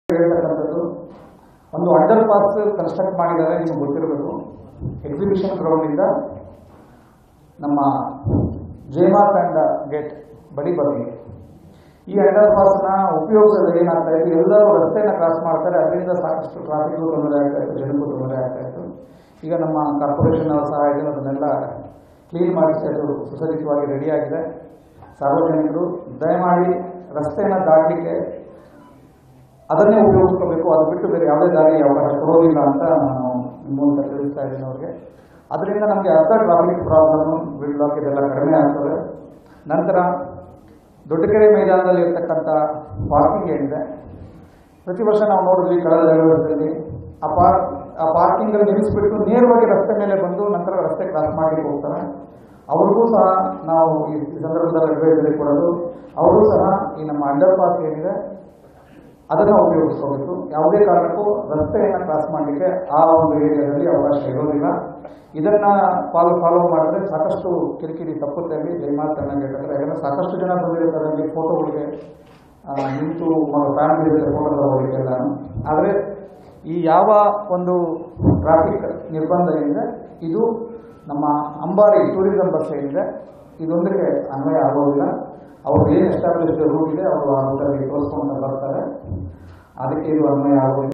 ಹೇಳ್ತಕ್ಕಂಥದ್ದು ಒಂದು under pass construct ಮಾಡಿದ್ದಾರೆ ನಿಮ್ಗೆ ಗೊತ್ತಿರಬೇಕು ಎಕ್ಸಿಬಿಷನ್ ಗ್ರೌಂಡಿಂದ ನಮ್ಮ ಜಯಮಾರ್ ತಂಡ ಗೇಟ್ ಬಡಿ ಬದಿಗೆ ಈ ಅಂಡರ್ ಪಾಸ್ನ ಉಪಯೋಗಿಸೋದು ಏನಾಗ್ತಾ ಇತ್ತು ಎಲ್ಲರೂ ರಸ್ತೆನ ಕ್ರಾಸ್ ಮಾಡ್ತಾರೆ ಅದರಿಂದ ಸಾಕಷ್ಟು ಟ್ರಾಫಿಕ್ಗೂ ತೊಂದರೆ ಆಗ್ತಾ ಇತ್ತು ಜನಕ್ಕೂ ತೊಂದರೆ ಆಗ್ತಾ ಇತ್ತು ಈಗ ನಮ್ಮ ಕಾರ್ಪೊರೇಷನ್ ಅವರ ಸಹಾಯದಿಂದ ಅದನ್ನೆಲ್ಲ ಕ್ಲೀನ್ ಮಾಡಿಸಿ ಅದು ಸುಸಜ್ಜಿತವಾಗಿ ರೆಡಿಯಾಗಿದೆ ಸಾರ್ವಜನಿಕರು ದಯಮಾಡಿ ರಸ್ತೆಯನ್ನು ದಾಟಲಿಕ್ಕೆ ಅದನ್ನೇ ಉಪಯೋಗಿಸ್ಕೋಬೇಕು ಅದು ಬಿಟ್ಟು ಬೇರೆ ಯಾವುದೇ ದಾರಿ ಅವಕಾಶ ಕೊಡೋದಿಲ್ಲ ಅಂತ ನಾನು ನಿಮ್ಮ ಮೂಲಕ ತಿಳಿಸ್ತಾ ಇದ್ದೀನಿ ಅವ್ರಿಗೆ ಅದರಿಂದ ನಮಗೆ ಅರ್ಧ ಟ್ರಾಫಿಕ್ ಪ್ರಾಬ್ಲಮ್ ಬ್ಲಾಕ್ ಇದೆಲ್ಲ ಕಡಿಮೆ ಆಗ್ತದೆ ನಂತರ ದೊಡ್ಡಕೆರೆ ಮೈದಾನದಲ್ಲಿ ಇರ್ತಕ್ಕಂಥ ಪಾರ್ಕಿಂಗ್ ಏನಿದೆ ಪ್ರತಿ ವರ್ಷ ನಾವು ನೋಡಿದ್ವಿ ಕಳೆದ ಎರಡು ವರ್ಷದಲ್ಲಿ ಆ ಪಾರ್ಕ್ ಆ ಪಾರ್ಕಿಂಗಲ್ಲಿ ನಿಲ್ಲಿಸ್ಬಿಟ್ಟು ನೇರವಾಗಿ ರಸ್ತೆ ಮೇಲೆ ಬಂದು ನಂತರ ರಸ್ತೆ ಕ್ರಾಸ್ ಮಾಡಲಿಕ್ಕೆ ಹೋಗ್ತಾರೆ ಅವ್ರಿಗೂ ಸಹ ನಾವು ಈ ಸಂದರ್ಭದಲ್ಲಿ ಅಡ್ವೈಸರಿ ಕೊಡೋದು ಅವರು ಸಹ ಈ ನಮ್ಮ ಅಂಡರ್ ಪಾಸ್ ಏನಿದೆ ಅದನ್ನು ಉಪಯೋಗಿಸ್ಕೋಬೇಕು ಯಾವುದೇ ಕಾರಣಕ್ಕೂ ರಸ್ತೆಯನ್ನು ಕ್ರಾಸ್ ಮಾಡಲಿಕ್ಕೆ ಆ ಒಂದು ಏರಿಯಾದಲ್ಲಿ ಅವಕಾಶ ಇರೋದಿಲ್ಲ ಇದನ್ನ ಫಾಲೋ ಫಾಲೋ ಮಾಡಿದ್ರೆ ಸಾಕಷ್ಟು ಕಿರಿಕಿರಿ ತಪ್ಪುತ್ತೆ ಅಲ್ಲಿ ಜಯಮಾತ್ ಚೆನ್ನಾಗಿರ್ತದೆ ಯಾಕಂದ್ರೆ ಸಾಕಷ್ಟು ಜನ ಬಂದಿರ್ತಾರೆ ಅಲ್ಲಿ ಫೋಟೋಗಳಿಗೆ ಆ, ನಿಂತು ಫ್ಯಾಮಿಲಿ ಜೊತೆ ಫೋಟೋ ತಗೊಳ್ಳಿಕ್ಕೆ ಎಲ್ಲ ಆದರೆ ಈ ಯಾವ ಒಂದು ಟ್ರಾಫಿಕ್ ನಿರ್ಬಂಧ ಏನಿದೆ ಇದು ನಮ್ಮ ಅಂಬಾರಿ ಟೂರಿಸಂ ಬಸ್ ಏನಿದೆ ಇದೊಂದಕ್ಕೆ ಅನ್ವಯ ಆಗೋದಿಲ್ಲ ಅವ್ರು ಏನು ಎಸ್ಟಾಬ್ಲಿಷ್ಡ್ ರೂಟ್ ಇದೆ ಅವರು ಆ ರೂಟಲ್ಲಿ ತೋರಿಸ್ಕೊಂಡು ಬರ್ತಾರೆ ಅದಕ್ಕೆ ಇದು ಅನ್ವಯ ಆಗೋದಿಲ್ಲ